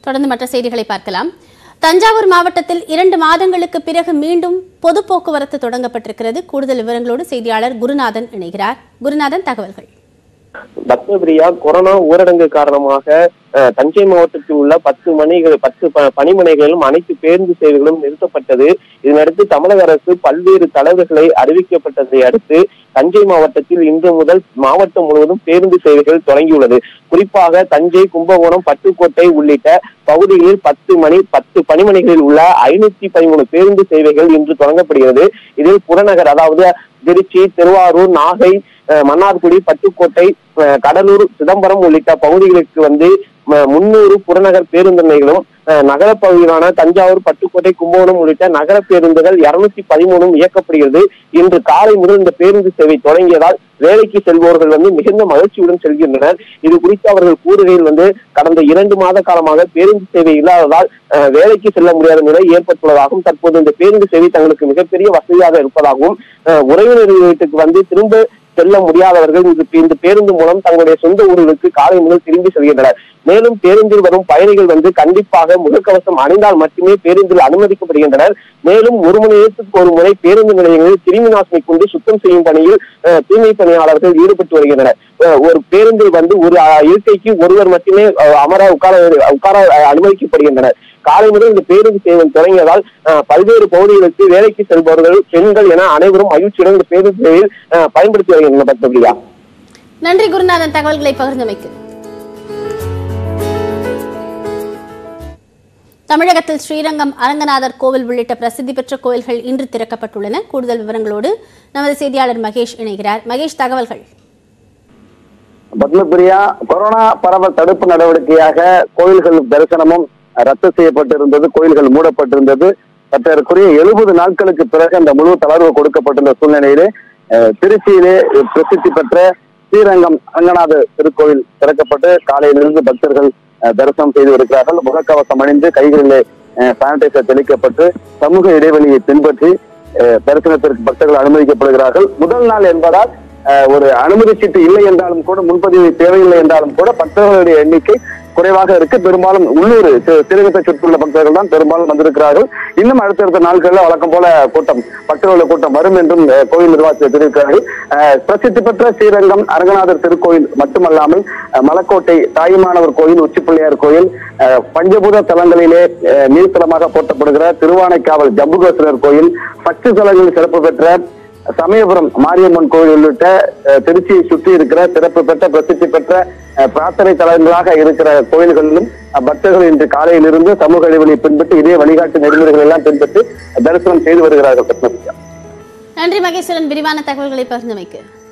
தொடர்ந்து மற்ற செய்திகளை பார்க்கலாம் தஞ்சாவூர் மாவட்டத்தில் இரண்டு மாதங்களுக்கு பிறகு மீண்டும் பொது போக்குவரத்து தொடங்கப்பட்டிருக்கிறது கூடுதல் விவரங்களோடு செய்தியாளர் குருநாதன் இணைகிறார் குருநாதன் தகவல்கள் பத்மபிரியா கொரோனா ஊரடங்கு காரணமாக அஹ், தஞ்சை மாவட்டத்தில் உள்ள பத்து மணிகள் பத்து ப- பணிமனைகளிலும் அனைத்து பேருந்து சேவைகளும் நிறுத்தப்பட்டது இதனையடுத்து தமிழக அரசு பல்வேறு தளர்வுகளை அறிவிக்கப்பட்டதை அடுத்து தஞ்சை மாவட்டத்தில் இன்று முதல் மாவட்டம் முழுவதும் பேருந்து சேவைகள் தொடங்கியுள்ளது குறிப்பாக தஞ்சை கும்பகோணம் பட்டுக்கோட்டை உள்ளிட்ட பகுதிகளில் பத்து மணி பத்து பணிமனைகளில் உள்ள ஐநூத்தி பதிமூணு பேருந்து சேவைகள் இன்று தொடங்கப்படுகிறது இதில் புறநகர் அதாவது திருச்சி திருவாரூர் நாகை அஹ், மன்னார்குடி பட்டுக்கோட்டை அஹ், கடலூர் சிதம்பரம் உள்ளிட்ட பகுதிகளுக்கு வந்து முன்னூறு புறநகர் பேருந்து நிலையங்களும் அஹ், நகரப் பகுதிகளான தஞ்சாவூர் பட்டுக்கோட்டை கும்பகோணம் உள்ளிட்ட நகர பேருந்துகள் இருநூத்தி பதிமூணும் இயக்கப்படுகிறது இன்று காலை முதல் இந்த பேருந்து சேவை தொடங்கியதால் வேலைக்கு செல்பவர்கள் வந்து மிகுந்த மகிழ்ச்சியுடன் செல்கின்றனர் இது குறித்து அவர்கள் கூறுகையில் வந்து கடந்த இரண்டு மாத காலமாக பேருந்து சேவை இல்லாததால் அஹ், வேலைக்கு செல்ல முடியாத நிலை ஏற்பட்டுள்ளதாகவும் தற்போது இந்த பேருந்து சேவை தங்களுக்கு மிகப்பெரிய வசதியாக இருப்பதாகவும் அஹ், உறவினர் வீட்டுக்கு வந்து திரும்ப செல்ல முடியாதவர்கள் இந்த இந்த பேருந்து மூலம் தங்களுடைய சொந்த ஊர்களுக்கு காலை முதல் திரும்பி செல்கின்றனர் மேலும் பேருந்தில் வரும் பயணிகள் வந்து கண்டிப்பாக முகக்கவசம் அணிந்தால் மட்டுமே பேருந்தில் அனுமதிக்கப்படுகின்றனர் மேலும் ஒரு மணி நேரத்துக்கு ஒரு முறை பேருந்து நிலையங்களில் கிருமி நாசினி கொண்டு சுத்தம் செய்யும் பணியில் அஹ், தூய்மை பணியாளர்கள் ஈடுபட்டு வருகின்றனர் அஹ், ஒரு பேருந்தில் வந்து ஒரு அஹ், இருக்கைக்கு ஒருவர் மட்டுமே அஹ், அமர உட்கார உட்கார அஹ், அனுமதிக்கப்படுகின்றனர் காலை முதல் இந்த பேருந்து சேவை தொடங்கியதால் அஹ், பல்வேறு பகுதிகளுக்கு வேலைக்கு செல்பவர்கள் பெண்கள் என அனைவரும் மகிழ்ச்சியுடன் இந்த பேருந்து சேவையில் அஹ், பயன்படுத்தி வருகின்றனர் பத்மபிரியா நன்றி குருநாதன் தகவல்களை பகிர்ந்தமைக்கு தமிழகத்தில் ஸ்ரீரங்கம் அரங்கநாதர் கோவில் உள்ளிட்ட பிரசித்தி பெற்ற கோயில்கள் இன்று திறக்கப்பட்டுள்ளன கூடுதல் விவரங்களோடு நமது செய்தியாளர் மகேஷ் இணைகிறார் மகேஷ் தகவல்கள் பத்மபிரியா கொரோனா பரவல் தடுப்பு நடவடிக்கையாக கோயில்கள் தரிசனமும் ரத்து செய்யப்பட்டிருந்தது கோயில்கள் மூடப்பட்டிருந்தது சற்றேறக்குரிய எழுபது நாட்களுக்கு பிறகு அந்த முழு தளர்வு கொடுக்கப்பட்டுள்ள சூழ்நிலையிலே அஹ், திருச்சியிலே பிரசித்தி பெற்ற ஸ்ரீரங்கம் அரங்கநாத திருக்கோவில் திறக்கப்பட்டு காலையிலிருந்து பக்தர்கள் அஹ், தரிசனம் செய்து வருகிறார்கள் முகக்கவசம் அணிந்து கைகளிலே சானிடைசர் தெளிக்கப்பட்டு சமூக இடைவெளியை பின்பற்றி அஹ், தரிசனத்திற்கு பக்தர்கள் அனுமதிக்கப்படுகிறார்கள் முதல் நாள் என்பதால் அஹ், ஒரு அனுமதி சீட்டு இல்லை என்றாலும் கூட முன்பதிவு தேவையில்லை என்றாலும் கூட பக்தர்களுடைய எண்ணிக்கை குறைவாக இருக்கு பெரும்பாலும் உள்ளூர் தி- திருகத்தை சுற்றியுள்ள பக்தர்கள் தான் பெரும்பாலும் வந்திருக்கிறார்கள் இன்னும் அடுத்தடுத்த நாட்களில் வழக்கம் போல கூட்டம் பக்தர்களுடைய கூட்டம் வரும் என்றும் அஹ், கோயில் நிர்வாகத்தில் தெரிவிக்கிறார்கள் அஹ், பிரசித்தி பெற்ற ஸ்ரீரங்கம் அரங்கநாதர் திருக்கோயில் மட்டுமல்லாமல் அஹ், மலக்கோட்டை தாயுமானவர் கோயில் உச்சிப்பிள்ளையார் கோயில் அஹ், பஞ்சபூத தலங்களிலே அஹ், நீர்த்தலமாக போற்றப்படுகிற திருவானைக்காவல் ஜம்புகேஸ்வரர் கோயில் பக்தி தலங்களில் சிறப்பு பெற்ற சமயபுரம் மாரியம்மன் கோவில் உள்ளிட்ட அஹ், திருச்சியை சுற்றி இருக்கிற சிறப்பு பெற்ற பிரசித்தி பெற்ற அஹ், பிரார்த்தனை தலங்களாக இருக்கிற கோயில்களிலும் அஹ், பக்தர்கள் இன்று காலையிலிருந்து சமூக இடைவெளியை பின்பற்றி இதே வழிகாட்டு நெறிமுறைகள் எல்லாம் பின்பற்றி தரிசனம் செய்து வருகிறார்கள் பத்மபிரியா நன்றி மகேஸ்வரன் விரிவான தகவல்களை பகிர்ந்தமைக்கு